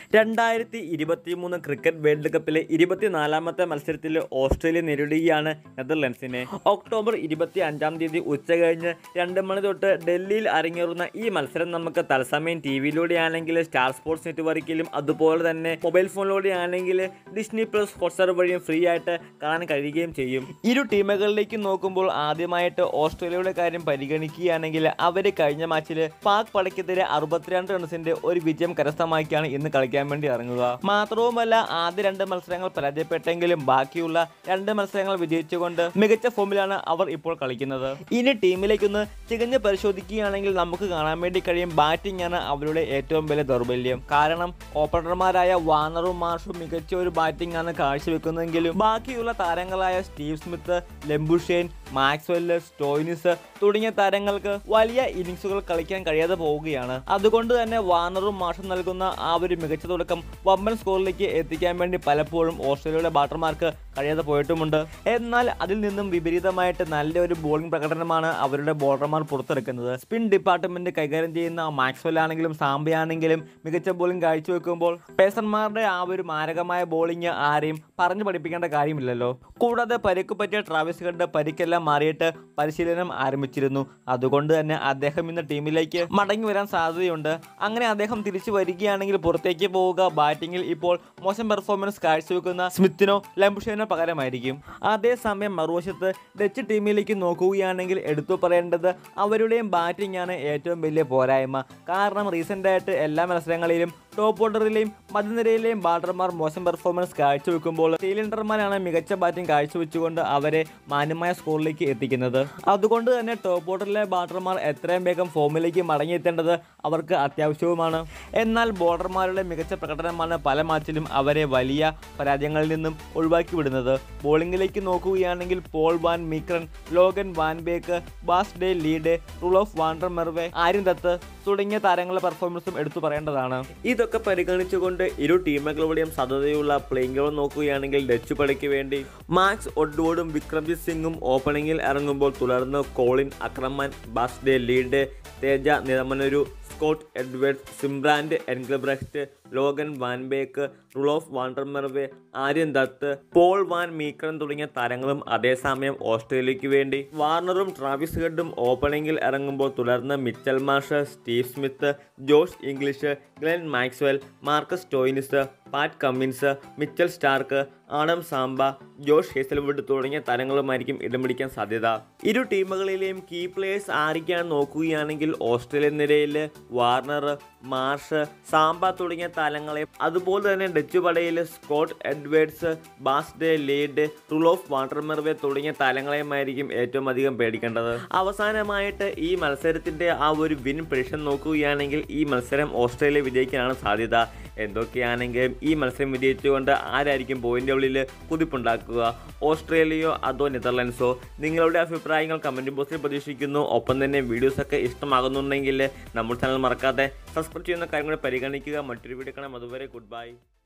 രണ്ടായിരത്തി ഇരുപത്തി മൂന്ന് ക്രിക്കറ്റ് വേൾഡ് കപ്പിലെ ഇരുപത്തിനാലാമത്തെ മത്സരത്തിൽ ഓസ്ട്രേലിയ നേരിടുകയാണ് നെതർലൻഡ്സിനെ ഒക്ടോബർ ഇരുപത്തി അഞ്ചാം തീയതി ഉച്ച കഴിഞ്ഞ് രണ്ട് മണി തൊട്ട് ഡൽഹിയിൽ അരങ്ങേറുന്ന ഈ മത്സരം നമുക്ക് തത്സമയം ടി വിയിലൂടെ ആണെങ്കിൽ സ്റ്റാർ സ്പോർട്സ് നെറ്റ്വർക്കിലും അതുപോലെ തന്നെ മൊബൈൽ ഫോണിലൂടെ ആണെങ്കിൽ ഡിസ്നി പ്ലസ് ഹോട്ട്സ്റ്റാർ വഴിയും ഫ്രീ ആയിട്ട് കാണാൻ കഴിയുകയും ചെയ്യും ഇരു ടീമുകളിലേക്ക് നോക്കുമ്പോൾ ആദ്യമായിട്ട് ഓസ്ട്രേലിയയുടെ കാര്യം പരിഗണിക്കുകയാണെങ്കിൽ അവർ കഴിഞ്ഞ മാച്ചിൽ പാക് പടയ്ക്കെതിരെ അറുപത്തിരണ്ട് റൺസിന്റെ ഒരു വിജയം കരസ്ഥമാക്കിയാണ് ഇന്ന് കളിക്കാൻ വേണ്ടി ഇറങ്ങുക മാത്രവുമല്ല ആദ്യ രണ്ട് മത്സരങ്ങൾ പരാജയപ്പെട്ടെങ്കിലും ബാക്കിയുള്ള രണ്ട് മത്സരങ്ങൾ വിജയിച്ചുകൊണ്ട് മികച്ച ഫോമിലാണ് അവർ ഇപ്പോൾ കളിക്കുന്നത് ഇനി ടീമിലേക്കൊന്ന് തികഞ്ഞ് പരിശോധിക്കുകയാണെങ്കിൽ നമുക്ക് കാണാൻ വേണ്ടി കഴിയും ബാറ്റിംഗ് ആണ് അവരുടെ ഏറ്റവും വലിയ ദൗർബല്യം കാരണം ഓപ്പണർമാരായ വാർണറും മാർഷും മികച്ച ഒരു ബാറ്റിംഗ് ആണ് കാഴ്ചവെക്കുന്നതെങ്കിലും ബാക്കിയുള്ള താരങ്ങളായ Steve Smith Labuschagne Maxwell Stoinis തുടങ്ങിയ താരങ്ങൾക്ക് വലിയ ഇന്നിങ്സുകൾ കളിക്കാൻ കഴിയാതെ പോവുകയാണ് അതുകൊണ്ട് തന്നെ വാർണറും മാഷും നൽകുന്ന ആ ഒരു മികച്ച തുടക്കം വമ്പൻ സ്കോറിലേക്ക് എത്തിക്കാൻ വേണ്ടി പലപ്പോഴും ഓസ്ട്രേലിയയുടെ ബാറ്റർമാർക്ക് കഴിയാതെ പോയിട്ടുമുണ്ട് എന്നാൽ അതിൽ നിന്നും വിപരീതമായിട്ട് നല്ലൊരു ബോളിംഗ് പ്രകടനമാണ് അവരുടെ ബോളർമാർ പുറത്തെടുക്കുന്നത് സ്പിൻ ഡിപ്പാർട്ട്മെന്റ് കൈകാര്യം ചെയ്യുന്ന മാക്സ്വെൽ ആണെങ്കിലും സാംബയാണെങ്കിലും മികച്ച ബോളിംഗ് കാഴ്ചവെക്കുമ്പോൾ പേസർമാരുടെ ആ ഒരു മാരകമായ ബോളിംഗ് ആരെയും പറഞ്ഞു പഠിപ്പിക്കേണ്ട കാര്യമില്ലല്ലോ കൂടാതെ പരിക്ക് പറ്റിയ ട്രാവിസ് ഹെഡ് പരിക്കെല്ലാം മാറിയിട്ട് പരിശീലനം ആരംഭിച്ചിരുന്നു അതുകൊണ്ട് തന്നെ അദ്ദേഹം ഇന്ന് ടീമിലേക്ക് മടങ്ങി വരാൻ സാധ്യതയുണ്ട് അങ്ങനെ അദ്ദേഹം തിരിച്ചു വരികയാണെങ്കിൽ പുറത്തേക്ക് പോവുക ബാറ്റിംഗിൽ ഇപ്പോൾ മോശം പെർഫോമൻസ് കാഴ്ചവെക്കുന്ന സ്മിത്തിനോ ലംബുഷേനോ പകരമായിരിക്കും അതേസമയം മറുവശത്ത് ഡച്ച് ടീമിലേക്ക് നോക്കുകയാണെങ്കിൽ എടുത്തു പറയേണ്ടത് അവരുടെയും ബാറ്റിംഗ് ആണ് ഏറ്റവും വലിയ പോരായ്മ കാരണം റീസെൻ്റ് ആയിട്ട് എല്ലാ മത്സരങ്ങളിലും ടോപ്പ് ഓർഡറിലെയും മധ്യനിരയിലെയും ബാറ്റർമാർ മോശം പെർഫോമൻസ് കാഴ്ചവെക്കുമ്പോൾ സീലിൻഡർമാരാണ് മികച്ച ബാറ്റിംഗ് കാഴ്ചവെച്ചുകൊണ്ട് അവരെ മാന്യമായ സ്കോറിലേക്ക് എത്തിക്കുന്നത് അതുകൊണ്ട് തന്നെ ടോപ്പ് ഓർഡറിലെ ബാറ്റർമാർ എത്രയും വേഗം ഫോമിലേക്ക് മടങ്ങിയെത്തേണ്ടത് അവർക്ക് അത്യാവശ്യവുമാണ് എന്നാൽ ബോളർമാരുടെ മികച്ച പ്രകടനമാണ് പല മാച്ചിലും അവരെ വലിയ പരാജയങ്ങളിൽ നിന്നും ഒഴിവാക്കി വിടുന്നത് ബോളിംഗിലേക്ക് നോക്കുകയാണെങ്കിൽ Paul van Meekeren Logan van Beek Bas de Leede Roelof van der Merwe Aryan Dutt തുടങ്ങിയ താരങ്ങളുടെ പെർഫോമൻസും എടുത്തു പറയേണ്ടതാണ് ഇതൊക്കെ പരിഗണിച്ചുകൊണ്ട് ഇരു ടീമുകളുടെയും സാധ്യതയുള്ള പ്ലേയിങ്ങുകൾ നോക്കുകയാണെങ്കിൽ ഡച്ച് പടയ്ക്ക് വേണ്ടി മാക്സ് ഒഡ്വോർഡും വിക്രംജിത് സിംഗും ഓപ്പണിംഗിൽ ഇറങ്ങുമ്പോൾ തുടർന്ന് Colin Ackermann Bas de Leede Teja Nidamanuru Scott Edwards Sybrand Engelbrecht Logan van Beek Roelof van der Merwe Aryan Dutt Paul van Meekeren തുടങ്ങിയ താരങ്ങളും അതേസമയം ഓസ്ട്രേലിയയ്ക്ക് വേണ്ടി വാർണറും ട്രാവിസ് ഹെഡും ഓപ്പണിംഗിൽ ഇറങ്ങുമ്പോൾ തുടർന്ന് Mitchell Marsh Steve Smith Josh Inglis Glenn Maxwell Marcus Stoinis Pat Cummins Mitchell Starc Adam Zampa Josh Hazlewood തുടങ്ങിയ താരങ്ങളുമായിരിക്കും ഇടം പിടിക്കാൻ സാധ്യത ഇരു ടീമുകളിലെയും കീ പ്ലേയേഴ്സ് ആരൊക്കെയാണെന്ന് നോക്കുകയാണെങ്കിൽ ഓസ്ട്രേലിയൻ നിരയിൽ വാർണർ മാർഷ് സാംബ തുടങ്ങിയ താരങ്ങളെ അതുപോലെ തന്നെ ഡച്ച് പടയിൽ Scott Edwards Bas de Leede Roelof van der Merwe തുടങ്ങിയ താരങ്ങളെയുമായിരിക്കും ഏറ്റവും അധികം പേടിക്കേണ്ടത് അവസാനമായിട്ട് ഈ മത്സരത്തിന്റെ ആ ഒരു വിൻ പ്രഡിക്ഷൻ നോക്കുകയാണെങ്കിൽ ഈ മത്സരം ഓസ്ട്രേലിയ വിജയിക്കാനാണ് സാധ്യത എന്തൊക്കെയാണെങ്കിലും ഈ മത്സരം വിജയിച്ചുകൊണ്ട് ആരായിരിക്കും പോയിന്റ് ഉള്ളിൽ കുതിപ്പുണ്ടാക്കുക ഓസ്ട്രേലിയയോ അതോ നെതർലൻഡ്സോ നിങ്ങളുടെ അഭിപ്രായങ്ങൾ കമൻറ്റ് ബോക്സിൽ പ്രതീക്ഷിക്കുന്നു ഒപ്പം തന്നെ വീഡിയോസൊക്കെ ഇഷ്ടമാകുന്നുണ്ടെങ്കിൽ നമ്മുടെ ചാനൽ മറക്കാതെ സബ്സ്ക്രൈബ് ചെയ്യുന്ന കാര്യങ്ങൾ പരിഗണിക്കുക മറ്റൊരു വീഡിയോ കാണാം അതുവരെ ഗുഡ് ബൈ